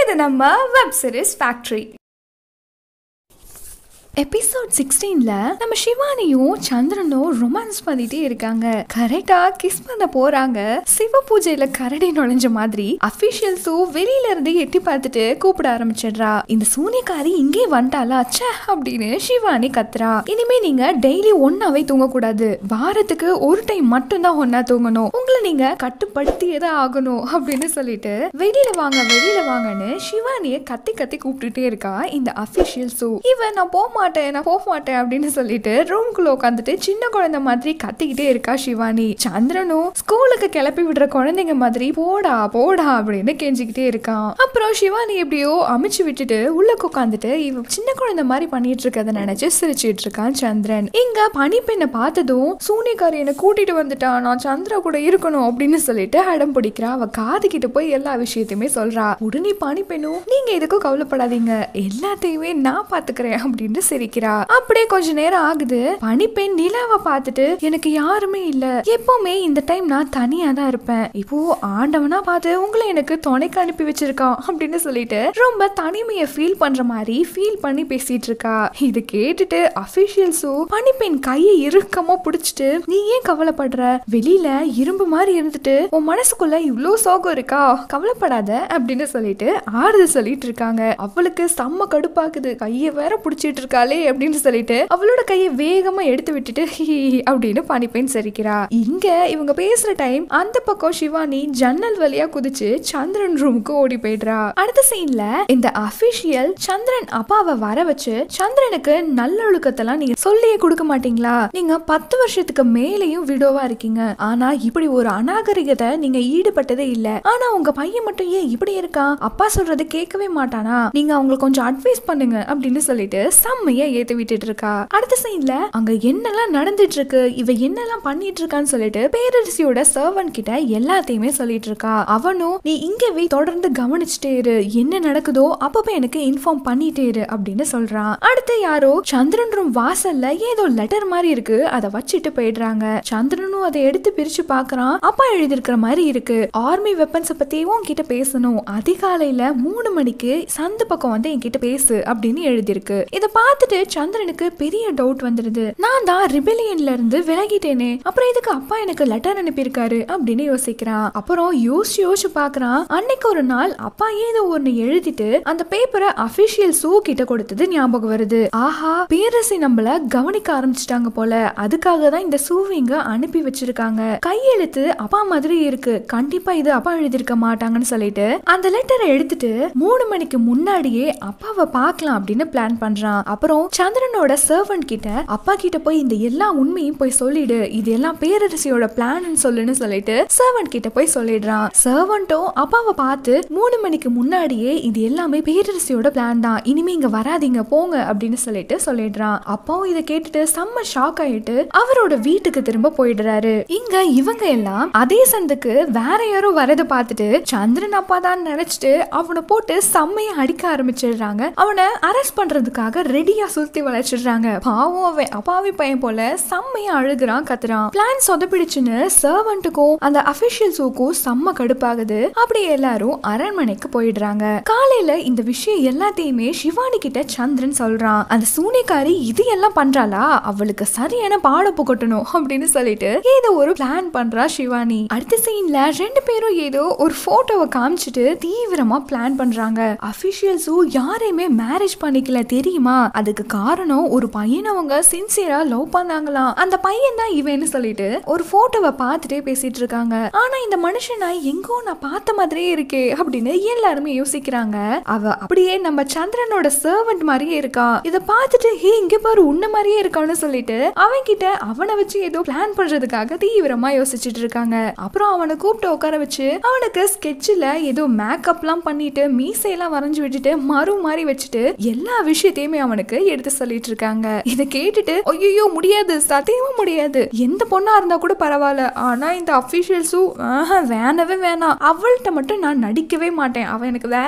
இது நம்ம web series factory episode சிக்ஸ்டீன்ல நம்ம சிவானியும் சந்திரனும் ரொமான்ஸ் பண்ணிட்டே இருக்காங்க கரெக்டா கிஸ் பண்ண போறாங்க சிவ பூஜையில கரடி நுழைஞ்ச மாதிரி அபிஷியல்ஸும் வெளியில இருந்து எட்டி பார்த்துட்டு கூப்பிட ஆரம்பிச்சிடுறா இந்த சூனியக்காரி இங்கே வந்துட்டாளா ச்சே அப்படின்னு சிவானி கத்துறா இனிமே நீங்க டெய்லி ஒன்னாவே தூங்கக்கூடாது வாரத்துக்கு ஒரு டைம் மட்டும்தான் ஒன்னா தூங்கணும் உங்களை நீங்க கட்டுப்படுத்தியே தான் ஆகணும் அப்படின்னு சொல்லிட்டு வெளியில வாங்க வெளியில வாங்கன்னு சிவானிய கத்தி கத்தி கூப்பிட்டுட்டே இருக்கா இந்த அபிஷியல்ஸு இவன் நான் போக மாட்டேன் நான் போக மாட்டேன் அப்படின்னு சொல்லிட்டு ரூம்குள்ள உட்காந்துட்டு சின்ன குழந்தை மாதிரி கத்திக்கிட்டே இருக்கா சிவானி சந்திரனும் ஸ்கூலுக்கு கிளப்பி விடுற குழந்தைங்க மாதிரி போடா போடா அப்படின்னு கெஞ்சிக்கிட்டே இருக்கான் அப்புறம் சிவானி எப்படியோ அமிச்சு விட்டுட்டு உள்ள உட்காந்துட்டு இவ சின்ன குழந்தை மாதிரி பண்ணிட்டு இருக்கத நினைச்சு சிரிச்சிட்டு இருக்கான் சந்திரன் இங்க பனிப்பெண்ணை பார்த்ததும் சூனியக்காரி என்னை கூட்டிட்டு வந்துட்டா நான் சந்திரா கூட இருக்கணும் அப்படின்னு சொல்லிட்டு அடம் பிடிக்கிறா அவ காது கிட்ட போய் எல்லா விஷயத்தையுமே சொல்றா உடனே பனிப்பெண்ணும் நீங்க எதுக்கும் கவலைப்படாதீங்க எல்லாத்தையுமே நான் பாத்துக்கிறேன் அப்படின்னு சிரிக்கிறா அப்படியே கொஞ்ச நேரம் ஆகுது பனிப்பெண் நிலாவை பார்த்துட்டு எனக்கு யாருமே இல்ல எப்பவுமே இந்த டைம் நான் தனியா தான் இருப்பேன் இப்போ ஆண்டவனா பார்த்து உங்களை எனக்கு துணைக்கு அனுப்பி வச்சிருக்கான் அப்படின்னு சொல்லிட்டு ரொம்ப தனிமையை ஃபீல் பண்ற மாதிரி ஃபீல் பண்ணி பேசிட்டு இருக்கா இது கேட்டுட்டு அபிஷியல்ஸும் பனிப்பெண் கையை இறுக்கமா பிடிச்சிட்டு நீ ஏன் கவலைப்படுற வெளியில இரும்பு மாதிரி இருந்துட்டு உன் மனசுக்குள்ள இவ்ளோ சோகம் இருக்கா கவலைப்படாத அப்படின்னு சொல்லிட்டு ஆறுதல் சொல்லிட்டு இருக்காங்க அவளுக்கு செம்ம கடுப்பாக்குது கையை வேற பிடிச்சிட்டு இருக்காளே அப்படின்னு சொல்லிட்டு அவளோட கையை வேகமா எடுத்து விட்டுட்டு "ஹி, ஹி, ஹி" அப்படின்னு பனிப்பெண் சிரிக்கிறா இங்க இவங்க பேசுற டைம் அந்த பக்கம் சிவானி ஜன்னல் வழியா குதிச்சு சந்திரன் ரூமுக்கு ஓடி போயிடுறா அடுத்த சீன்ல இந்த அபிஷியல் சந்திரன் அப்பாவை வர வச்சு சந்திரனுக்கு நல்லொழுக்கத்தெல்லாம் நீங்க சொல்லியே கொடுக்க மாட்டீங்களா நீங்க பத்து வருஷத்துக்கு மேலேயும் விடோவா இருக்கீங்க ஆனா இப்படி ஒரு அநாகரிகத்தை நீங்க ஈடுபட்டதே இல்ல ஆனா உங்க பையன் மட்டும் ஏன் இப்படி இருக்கான் அப்பா சொல்றதை கேட்கவே மாட்டானா நீங்க அவங்களுக்கு கொஞ்சம் அட்வைஸ் பண்ணுங்க அப்படின்னு சொல்லிட்டு செம்மையா ஏத்து விட்டுட்டு இருக்கா அடுத்த சைன்ல அங்க என்னெல்லாம் நடந்துட்டு இருக்கு இவ என்னெல்லாம் பண்ணிட்டு இருக்கான்னு சொல்லிட்டு பேரரசியோட சர்வன் கிட்ட எல்லாத்தையுமே சொல்லிட்டு இருக்கா அவனும் நீ இங்கவே தொடர்ந்து கவனிச்சுட்டே இரு என்ன நடக்குதோ அப்பப்ப எனக்கு இன்ஃபார்ம் பண்ணிட்டே இரு அப்படின்னு சொல்றான் அடுத்து யாரோ சந்திரன் ரூம் வாசல்ல ஏதோ லெட்டர் மாதிரி இருக்கு அதை வச்சுட்டு போயிடுறாங்க சந்திரனும் அதை எடுத்து பிரிச்சு பாக்குறான் அப்பா எழுதியிருக்கிற மாதிரி இருக்கு ஆர்மி வெப்பன்ஸை பத்தி உன்கிட்ட பேசணும் அதிகாலையில மூணு மணிக்கு சந்து பக்கம் வந்து என்கிட்ட பேசு அப்படின்னு எழுதியிருக்கு இதை பார்த்துட்டு சந்திரனுக்கு பெரிய டவுட் வந்துடுது நான் தான் ரிபெலியன்ல இருந்து விலகிட்டேனே அப்புறம் இதுக்கு அப்பா எனக்கு லெட்டர் அனுப்பியிருக்காரு அப்படின்னு யோசிக்கிறான் அப்புறம் யோசிச்சு யோசிச்சு பாக்குறான் அன்னைக்கு ஒரு நாள் அப்பா ஏதோ ஒன்னு எழுதிட்டு அந்த பேப்பரை அபிஷியல் சூ கிட்ட கொடுத்தது ஞாபகம் வருது ஆஹா பேரரசி நம்மள கவனிக்க ஆரம்பிச்சிட்டாங்க போல அதுக்காக தான் இந்த சூவிங்க அனுப்பி வச்சிருக்காங்க கையெழுத்து அப்பா மாதிரி இருக்கு கண்டிப்பா இது அப்பா எழுதியிருக்க மாட்டாங்கன்னு சொல்லிட்டு அந்த லெட்டரை எடுத்துட்டு மூணு மணிக்கு முன்னாடியே அப்பாவை பார்க்கலாம் அப்படின்னு பிளான் பண்றான் அப்புறம் சந்திரனோட சர்வன்ட் கிட்ட அப்பா கிட்ட போய் இந்த எல்லா உண்மையும் போய் சொல்லிடு இது எல்லாம் பேரரசியோட பிளான் சொல்லுன்னு சொல்லிட்டு சர்வன்ட் கிட்ட போய் சொல்லிடுறான் சர்வன்ட்டும் அப்பாவை பார்த்து மூணு மணிக்கு முன்னாடியே இது எல்லாமே பேரரசியோட பிளான் தான் இனிமே இங்க வராதீங்க போங்க அப்படின்னு சொல்லிட்டு சொல்லிடுறான் அப்பாவும் இதை கேட்டுட்டு செம்ம ஷாக் ஆயிட்டு அவரோட வீட்டுக்கு திரும்ப போயிடுறாரு இங்க இவங்க எல்லாம் அதே சந்துக்கு வேற யாரோ வரதை பார்த்துட்டு சந்திரன் அப்பா தான் நினைச்சிட்டு அவனை போட்டு செம்மையா அடிக்க ஆரம்பிச்சிடுறாங்க அவனை அரெஸ்ட் பண்றதுக்காக ரெடியா சுத்தி வளைச்சிடுறாங்க பாவம் அவன் அப்பாவி பையன் போல செம்மையா அழுகுறான் கத்துறான் பிளான் சொதப்பிடுச்சுன்னு சர்வன்ட்டுக்கும் அந்த அபிஷியல்ஸுக்கும் செம்ம கடுப்பாகுது அப்படி எல்லாரும் அரண்மனைக்கு போயிடுறாங்க காலையில இந்த விஷயம் எல்லாத்தையுமே சிவானி கிட்ட சந்திரன் சொல்றான் அந்த சூனியக்காரி இது எல்லாம் பண்றாளா அவளுக்கு சரியான பாட புகட்டணும் அப்படின்னு சொல்லிட்டு ஏதோ ஒரு பிளான் பண்றா சிவானி அடுத்த சீன்ல ரெண்டு பேரும் ஏதோ ஒரு போட்டோவை காமிச்சிட்டு தீவிரமா பிளான் பண்றாங்க அபிஷியல்ஸும் யாரையுமே மேரேஜ் பண்ணிக்கல தெரியுமா அதுக்கு காரணம் ஒரு பையனை அவங்க சின்சியரா லவ் பண்ணாங்களாம் அந்த பையன் தான் இவன்னு சொல்லிட்டு ஒரு போட்டோவை பார்த்துட்டே பேசிட்டு இருக்காங்க ஆனா இந்த மனுஷனை எங்கோ நான் பார்த்த மாதிரியே இருக்கே அப்படின்னு எல்லாருமே யோசிக்கிறாங்க அவ அப்படியே நம்ம சந்திரனோட சர்வன்ட் மாதிரியே இருக்கான் இத பார்த்துட்டு ஹே இங்க பாரு உன்ன மாதிரியே இருக்கான்னு சொல்லிட்டு அவன் கிட்ட அவனை வச்சு ஏதோ பிளான் பண்றதுக்காக தீவிரமா யோசிச்சுட்டு இருக்காங்க அப்புறம் அவனை கூப்பிட்டு உட்கார வச்சு அவனுக்கு ஸ்கெட்சில் ஏதோ மேக்கப்லாம் பண்ணிட்டு மீசையெல்லாம் வரைஞ்சு விட்டுட்டு மறு மாதிரி வச்சுட்டு எல்லா விஷயத்தையுமே அவனுக்கு எடுத்து சொல்லிட்டு இருக்காங்க இதை கேட்டுட்டு ஐயோ முடியாது சத்தியமா முடியாது எந்த பொண்ணா இருந்தா கூட பரவாயில்ல ஆனா இந்த அபிஷியல்ஸும் வேணவே வேணாம் அவள்கிட்ட மட்டும் நான் நடிக்கவே மாட்டேன் அவன் எனக்கு வேணவே வேணாம்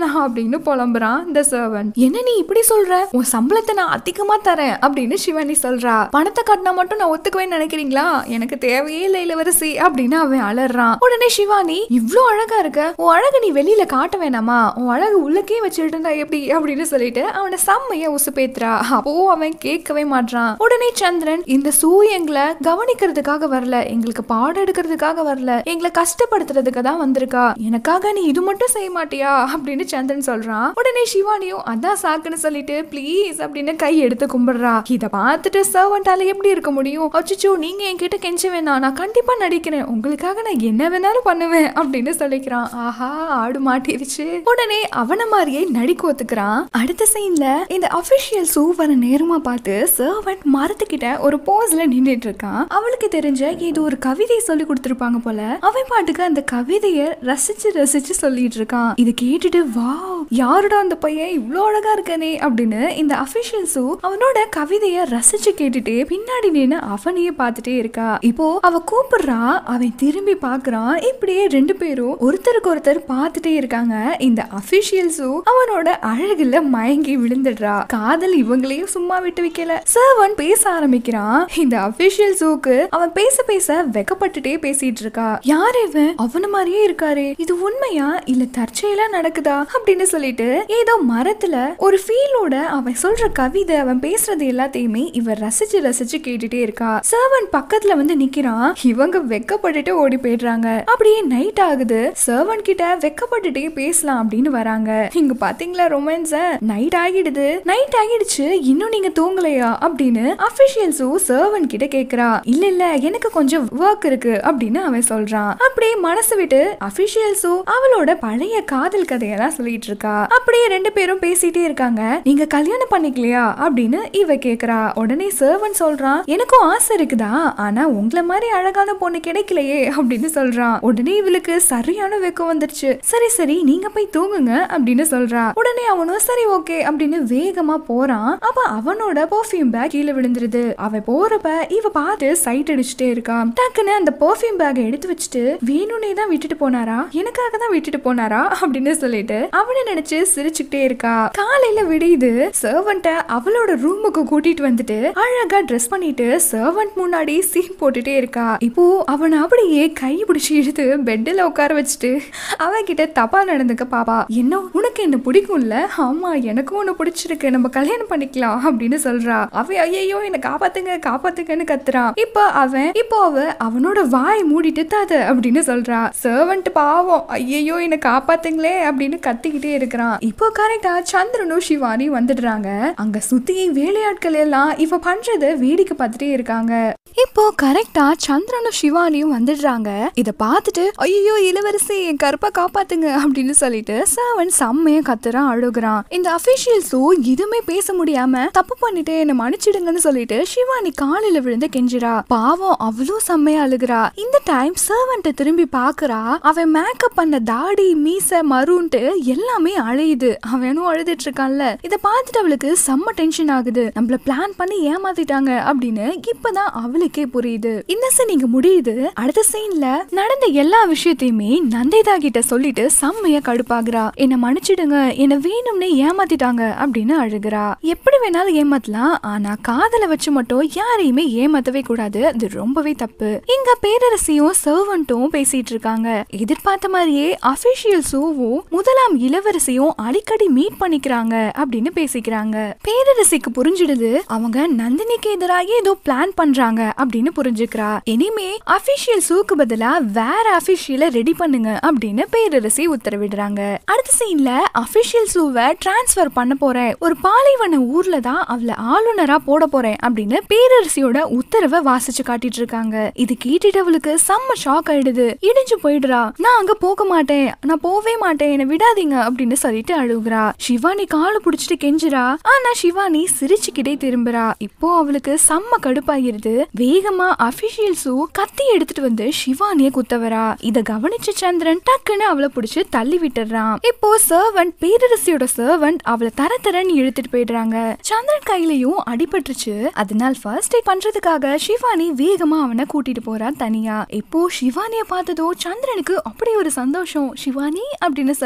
தானா அப்படின்னு புலம்புறான் இந்த சர்வன் என்ன நீ இப்படி சொல்ற உன் சம்பளத்தை நான் அதிகமா தரேன் அப்படின்னு சிவானி சொல்றா பணத்தை கட்டினா மட்டும் நான் ஒத்துக்குவே நினைக்கிறீங்களா எனக்கு தேவையே இல்லை இளவரசி அப்படின்னு அவன் அலறான் உடனே சிவானி இவ்ளோ அழகா இருக்க உன் அழகு நீ வெளியில காட்ட வேணாமா உன் அழகு உள்ளக்கே வச்சுட்டு இருந்தா எப்படி அப்படின்னு சொல்லிட்டு அவனை செம்மைய உசுப்பேத்துறா அப்போ அவன் கேட்கவே மாட்றான் உடனே சந்திரன் இந்த சூ எங்களை கவனிக்கிறதுக்காக வரல எங்களுக்கு பாடம் எடுக்கிறதுக்காக வரல எங்களை கஷ்டப்படுத்துறதுக்கு தான் வந்திருக்கா எனக்காக நீ இது மட்டும் செய்ய மாட்டியா அப்படின்னு சந்திரன் சொல்றான் உடனே சிவானியும் அதான் சாக்குன்னு சொல்லிட்டு ப்ளீஸ் அப்படின்னு கை எடுத்து கும்பிடுறா இத பார்த்துட்டு சர்வன்டால எப்படி இருக்க முடியும் அச்சோ நீங்க என்கிட்ட கெஞ்ச வேணாம் நான் கண்டிப்பா நடிக்கிறேன் உங்களுக்காக நான் என்ன வேணாலும் பண்ணுவேன் அப்படின்னு சொல்லிக்கிறான் ஆஹா ஆடு மாட்டிருச்சு உடனே அவன மாதிரியே நடிக்க ஒத்துக்கிறான் அடுத்த சீன்ல இந்த அபிஷியல் சூவரை நேரமா பார்த்து சர்வன்ட் மரத்துக்கிட்ட ஒரு போஸ்ல நின்னுட்டு இருக்கான் அவளுக்கு தெரிஞ்ச ஏதோ ஒரு கவிதை சொல்லி கொடுத்திருப்பாங்க போல அவன் பாட்டுக்கு அந்த கவிதைய ரசிச்சு ரசிச்சு சொல்லிட்டு இருக்கான் இது கேட்டுட்டு வாவ் யாருடா அந்த பையன் இவ்ளோ அழகா இருக்கானே அப்படின்னு இந்த அபிஷியல்ஸும் அவனோட கவிதைய ரசிச்சு கேட்டுட்டு பின்னாடி நின்னு அவனையே பார்த்துட்டே இருக்கா இப்போ அவ கூப்பிடுறா அவன் திரும்பி பார்க்கறான் இப்படியே ரெண்டு பேரும் ஒருத்தருக்கு ஒருத்தர் பார்த்துட்டே இருக்காங்க இந்த அபிஷியல்ஸும் அவனோட அழகுல மயங்கி விழுந்துடுறா காதல் இவங்களையும் சும்மா விட்டு வைக்கல சர்வன் பேச ஆரம்பிக்கிறான் இந்த அபிஷியல்ஸுக்கு அவன் பேச பேச வெக்கப்பட்டுட்டே பேசிட்டு இருக்கா யார் இவன் அவன மாதிரியே இருக்காரே இது உண்மையா இல்ல தற்செயலா நடக்குதா அப்படின்னு சொல்லிட்டு ஏதோ மரத்துல ஒரு ஃபீலோட அவன் சொல்ற கவிதை அவன் பேசுறது எல்லாத்தையுமே இவ ரசிச்சு ரசிச்சு கேட்டுட்டே இருக்கா சர்வன் பக்கத்துல வந்து நிக்கிறான் இவங்க வெக்கப்பட்டுட்டு ஓடி போயிடுறாங்க அப்படியே நைட் ஆகுது சர்வன் கிட்ட வெக்கப்பட்டுட்டே பேசலாம் அப்படின்னு வராங்க இங்க பாத்தீங்களா ரொமான்ஸ நைட் ஆகிடுது நைட் ஆகிடுச்சு இன்னும் நீங்க தூங்கலையா அப்படின்னு அபிஷியல்ஸும் சர்வன் கிட்ட கேக்குறா இல்ல இல்ல எனக்கு கொஞ்சம் ஒர்க் இருக்கு அப்படின்னு அவன் சொல்றான் அப்படியே மனசு விட்டு அபிஷியல்ஸும் அவளோட பழைய காதல் கதையெல்லாம் சொல்லிட்டு இருக்கா அப்படியே ரெண்டு பேரும் பேசிட்டே இருக்காங்க நீங்க கல்யாணம் பண்ணிக்கலையா அப்படின்னு இவ கேக்குறா உடனே சர்வன் சொல்றான் எனக்கும் ஆசை இருக்குதா ஆனா உங்களை மாதிரி அழகான பொண்ணு கிடைக்கலையே அப்படின்னு சொல்றான் உடனே இவளுக்கு சரியான வெக்கம் வந்துருச்சு சரி சரி நீங்க போய் தூங்குங்க அப்படின்னு சொல்றா உடனே அவனும் சரி ஓகே அப்படின்னு வேகமா போறான் அப்ப அவனோட பர்ஃபியூம் பேக் கீழே விழுந்துருது அவ போறப்ப இவ பார்த்து சைட் அடிச்சுட்டே இருக்கான் டக்குன்னு அந்த பர்ஃபியூம் பேக் எடுத்து வச்சுட்டு வேணும்னே தான் விட்டுட்டு போனாரா எனக்காக தான் விட்டுட்டு போனாரா அப்படின்னு சொல்லிட்டு அவனை நினைச்சு சிரிச்சுக்கிட்டே இருக்கா காலையில விடியுது சர்வன்ட்ட அவளோட ரூமுக்கு கூட்டிட்டு வந்துட்டு அழகா ட்ரெஸ் பண்ணிட்டு சர்வன்ட் முன்னாடி சீன் போட்டுட்டே இருக்கா இப்போ அவனை அப்படியே கை பிடிச்சி இழுத்து பெட்டில் உட்கார வச்சுட்டு அவகிட்ட தப்பா நடந்துக்க பாப்பா என்ன உனக்கு என்ன பிடிக்கும்ல ஆமா எனக்கும் உன்னை பிடிச்சிருக்கு நம்ம கல்யாணம் பண்ணிக்கலாம் அப்படின்னு சொல்றா அவ ஐயோ என்ன காப்பாத்துங்க காப்பாத்துங்கன்னு கத்துறான் இப்போ அவன் இப்போ அவ அவனோட வாய் மூடிட்டு தாத அப்படின்னு சொல்றா சர்வன்ட் பாவம் ஐயோ என்ன காப்பாத்துங்களே அப்படின்னு கத்திக்கிட்டே இருக்கிறான் இப்போ கரெக்டா சந்திரனும் சிவானி வந்துடுறாங்க அங்க சுத்தி வேலையாட்கள் எல்லாம் இவ பண்றத வேடிக்கை பார்த்துட்டே இருக்காங்க இப்போ கரெக்டா சந்திரனும் சிவானியும் வந்துடுறாங்க இத பார்த்துட்டு ஐயோ இளவரசி என் கருப்பை காப்பாத்துங்க அப்படின்னு சொல்லிட்டு சவன் செம்மைய கத்துறான் அழுகுறான் இந்த அபிஷியல்ஸும் எதுவுமே பேச முடியாம தப்பு பண்ணிட்டு என்ன மன்னிச்சிடுங்கன்னு சொல்லிட்டு சிவானி காலில விழுந்து கெஞ்சிரா பாவம் அவ்வளோ செம்மையா அழுகுறா இந்த டைம் சர்வன்ட்ட திரும்பி பாக்குறா அவன் மேக்கப் பண்ண தாடி மீச மருன்ட்டு எல்லாமே அழையுது அவனும் அழுதுட்டு இருக்கான்ல இத பார்த்துட்டு அவளுக்கு செம்ம டென்ஷன் ஆகுது நம்மள பிளான் பண்ணி ஏமாத்திட்டாங்க அப்படின்னு இப்பதான் அவளுக்கே புரியுது இந்த சீன் இங்க முடியுது அடுத்த சீன்ல நடந்த எல்லா விஷயத்தையுமே நந்திதா கிட்ட சொல்லிட்டு செம்மையா கடுப்பாகுறா என்ன மன்னிச்சிடுங்க என்ன வேணும்னே ஏமாத்திட்டாங்க அப்படின்னு அழுகுறா எப்படி வேணாலும் ஏமாத்தலாம் ஆனா காதல வச்சு மட்டும் யாரையுமே ஏமாத்தவே கூடாது அது ரொம்பவே தப்பு இங்க பேரரசியும் சர்வன்ட்டும் பேசிட்டு இருக்காங்க எதிர்பார்த்த மாதிரியே அபிஷியல்ஸும் முதலாம் இளவரசியும் அடிக்கடி மீட் பண்ணிக்கிறாங்க அப்படின்னு பேசிக்கிறாங்க பேரரசிக்கு புரிஞ்சிடுது அவங்க நந்தினிக்கு எதிராக ஏதோ பிளான் பண்றாங்க அப்படின்னு புரிஞ்சுக்கிறா இனிமே அபிஷியல் சூக்கு பதிலா வேற அபிஷியல ரெடி பண்ணுங்க அப்படின்னு பேரரசி உத்தரவிடுறாங்க அடுத்த சீன்ல அபிஷியல் சூவை டிரான்ஸ்ஃபர் பண்ண போறேன் ஒரு பாலைவன ஊர்ல தான் அவளை ஆளுநரா போட போறேன் அப்படின்னு பேரரசியோட உத்தரவை வாசிச்சு காட்டிட்டு இருக்காங்க இது கேட்டுட்டு அவளுக்கு செம்ம ஷாக் ஆயிடுது இடிஞ்சு போயிடுறா நான் அங்க போக மாட்டேன் நான் போவே மாட்டேன் என்ன விடாதீங்க அப்படின்னு சொல்லிட்டு அழுகுறா சிவானி காலை புடிச்சிட்டு கெஞ்சுறா ஆனா சிவானி சிரிச்சுக்கிட்டே திரும்புறா இப்போ அவளுக்கு செம்ம கடுப்பாயிருது வேகமா அபிஷியல்ஸும் கத்தி எடுத்துட்டு வந்து சிவானிய குத்தவரா இத கவனிச்ச சந்திரன் டக்குன்னு அவளை புடிச்சு தள்ளி விட்டுறான் இப்போ சர்வன்ட் பேரரசியோட சர்வன்ட் அவளை தர தரன்னு இழுத்துட்டு போயிடுறாங்க சந்திரன் கையிலயும் அடிபட்டுருச்சு அதனால் ஃபர்ஸ்ட் எய்ட் பண்றதுக்காக சிவானி வேகமா அவனை கூட்டிட்டு போறா தனியா இப்போ சிவானிய பார்த்ததோ சந்திரனுக்கு அப்படி ஒரு சந்தோஷம் சிவானி அப்படின்னு சொல்லிட்டு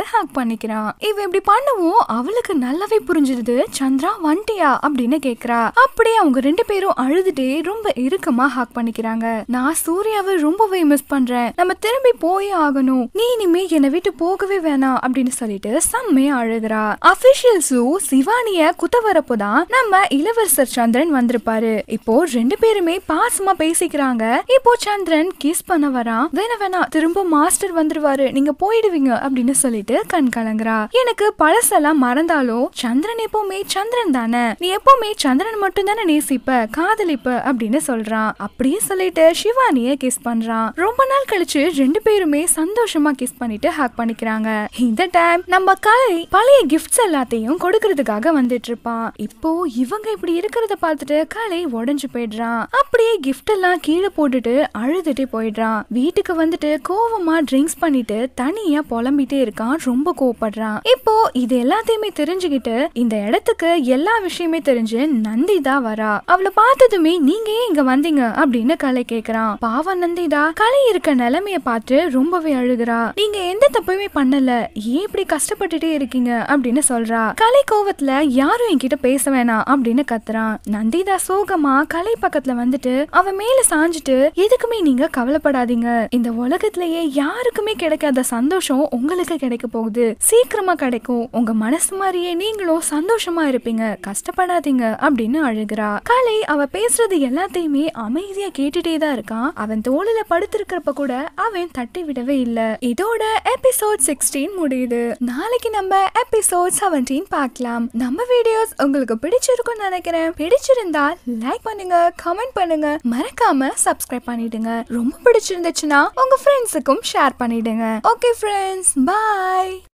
ஹேக் பண்ணிக்கிறான் இவ இப்படி பண்ணவும் அவளுக்கு நல்லாவே புரிஞ்சிருது சந்திரா வண்டியா அப்படின்னு கேக்குறா அப்படியே அவங்க ரெண்டு பேரும் அழுதுட்டே ரொம்ப இறுக்கமா ஹேக் பண்ணிக்கிறாங்க நான் சூர்யாவை ரொம்பவே மிஸ் பண்றேன் நம்ம திரும்பி போயே ஆகணும் நீ இனிமே என்னை விட்டு போகவே வேணாம் அப்படின்னு சொல்லிட்டு செம்மையா அழுகிறா அபிஷியல்ஸும் சிவானிய குத்த வரப்போதான் நம்ம இளவரசர் சந்திரன் வந்திருப்பாரு இப்போ ரெண்டு பேருமே பாசமா பேசிக்கிறாங்க இப்போ சந்திரன் கிஸ் பண்ண வரான் வேணா வேணா திரும்ப மாஸ்டர் வந்துருவாரு நீங்க போயிடுவீங்க அப்படின்னு சொல்லிட்டு கண் கலங்குறா எனக்கு பழசெல்லாம் மறந்தாலும் சந்திரன் எப்பவுமே சந்திரன் தானே நீ எப்பவுமே சந்திரன் மட்டும் தானே நேசிப்ப காதலிப்ப அப்படின்னு சொல்றான் அப்படியே சொல்லிட்டு சிவானிய கிஸ் பண்றான் ரொம்ப நாள் கழிச்சு ரெண்டு பேருமே சந்தோஷமா கிஸ் பண்ணிட்டு ஹேக் பண்ணிக்கிறாங்க இந்த டைம் நம்ம கலை பழைய கிஃப்ட்ஸ் எல்லாத்தையும் கொடுக்கறதுக்காக வந்துட்டு இருப்பான் இப்போ இவங்க இப்படி இருக்கிறத பார்த்துட்டு கலை உடைஞ்சு போயிடுறான் அப்படியே கிஃப்ட் எல்லாம் கீழே போட்டுட்டு அழுதுட்டே போயிடுறான் வீட்டுக்கு வந்துட்டு கோவமா ட்ரிங்க்ஸ் பண்ணிட்டு தனியா புலம்பிட்டே இருக்கான் ரொம்ப கோவப்படுறான் இப்போ இது எல்லாத்தையுமே தெரிஞ்சுக்கிட்டு இந்த இடத்துக்கு எல்லா விஷயமே தெரிஞ்சு நந்திதா வரா அவளை பார்த்ததுமே நீங்க ஏன் இங்க வந்தீங்க அப்படின்னு கலை கேக்குறான் பாவம் நந்திதா கலை இருக்க நிலைமைய பார்த்து ரொம்பவே அழுகுறா நீங்க எந்த தப்புமே பண்ணல ஏன் இப்படி கஷ்டப்பட்டுட்டே இருக்கீங்க அப்படின்னு சொல்றா கலை கோவத்துல யாரும் என்கிட்ட பேச வேணாம் அப்படின்னு கத்துறான் நந்திதா சோகமா கலை பக்கத்துல வந்துட்டு அவ மேல சாஞ்சிட்டு எதுக்குமே நீங்க கவலைப்படாதீங்க இந்த உலகத்திலேயே யாருக்குமே கிடைக்காத சந்தோஷம் உங்களுக்கு கிடைக்க போகுது சீக்கிரமா கிடைக்கும் உங்க மனசு மாதிரியே நீங்களும் சந்தோஷமா இருப்பீங்க கஷ்டப்படாதீங்க அப்படின்னு அழுகிறா கலை அவ பேசுறது எல்லாத்தையுமே அமைதியா கேட்டுட்டே தான் இருக்கான் அவன் தோளில படுத்திருக்கிறப்ப கூட அவன் தட்டி விடவே இல்ல இதோட எபிசோட் சிக்ஸ்டீன் முடியுது நாளைக்கு நம்ம எபிசோட் செவன்டீன் பார்க்கலாம் நம்ம வீடியோஸ் உங்களுக்கு பிடிச்சிருக்கும்னு நினைக்கிறேன் பிடிச்சிருந்தா லைக் பண்ணுங்க கமெண்ட் பண்ணுங்க மறக்காம சப்ஸ்கிரைப் பண்ணிடுங்க ரொம்ப பிடிச்சிருந்துச்சுன்னா உங்க ஃப்ரெண்ட்ஸுக்கும் ஷேர் பண்ணிடுங்க ஓகே ஃப்ரெண்ட்ஸ் பாய்